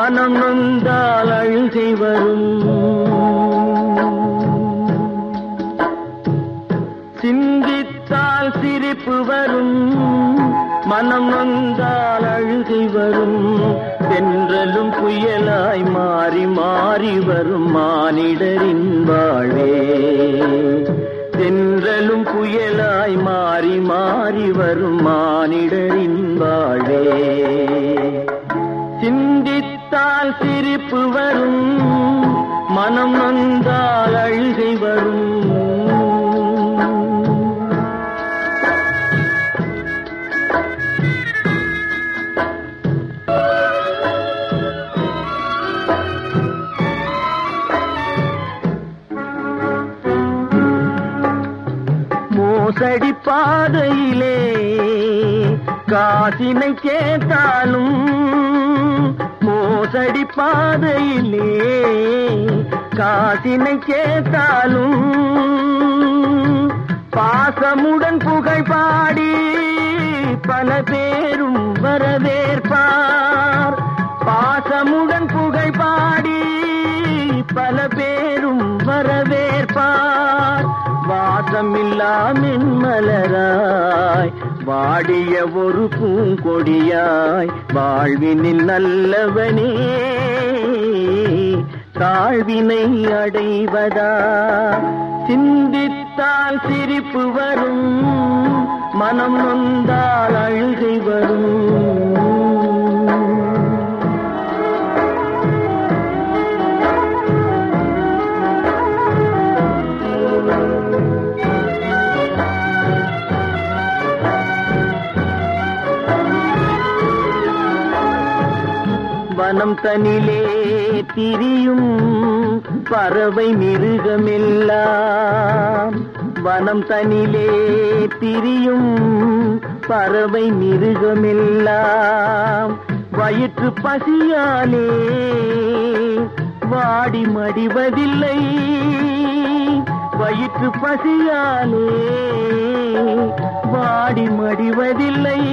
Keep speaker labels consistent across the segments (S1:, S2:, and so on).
S1: மனம் நொந்தால் அழுகை வரும் சிந்தித்தால் சிரிப்பு வரும் மனம் நொந்தால் அழுகை வரும் தென்றலும் புயலாய் மாறி மாறி வரும் மானிடரின் வாழ்வே தென்றலும் புயலாய் மாறி மாறி வரும் மானிடரின் வாழ்வே சிந்தித்தால் சிரிப்பு வரும் மனம் நொந்தால் அழுகை வரும் மோசடி பாதையிலே காசினை கேட்டாலும் மோசடி பாதையிலே காசினை கேட்டாலும் பாசமுடன் புகழ் பாடி பல பேரும் வரவேற்பார் பாசமுடன் புகழ் பாடி பல பேரும் வரவேற்பார் வாசமில்லாமின் மலராய் வாடிய ஒரு பூங்கொடியாய் வாழ்வினில் நல்லவனே தாழ்வினை அடைவதா சிந்தித்தால் சிரிப்பு வரும் மனம் நொந்தால் அழுகை வரும் வனம் தனிலே திரியும் பறவை மிருகமெல்லாம் வனம் தனிலே திரியும் பறவை மிருகமெல்லாம் வயிற்று பசியாலே வாடி மடிவதில்லை வயிற்று பசியாலே வாடி மடிவதில்லை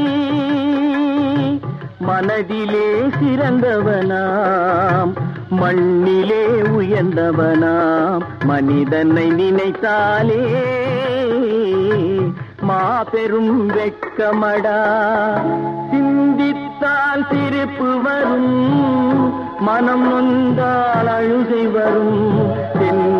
S1: மனதிலே சிறந்தவனாம் மண்ணிலே உயர்ந்தவனாம் மனிதனை நினைத்தாலே மாபெரும் வெட்கமடா சிந்தித்தால் சிரிப்பு வரும் மனம் நொந்தால் அழுகை வரும் தென்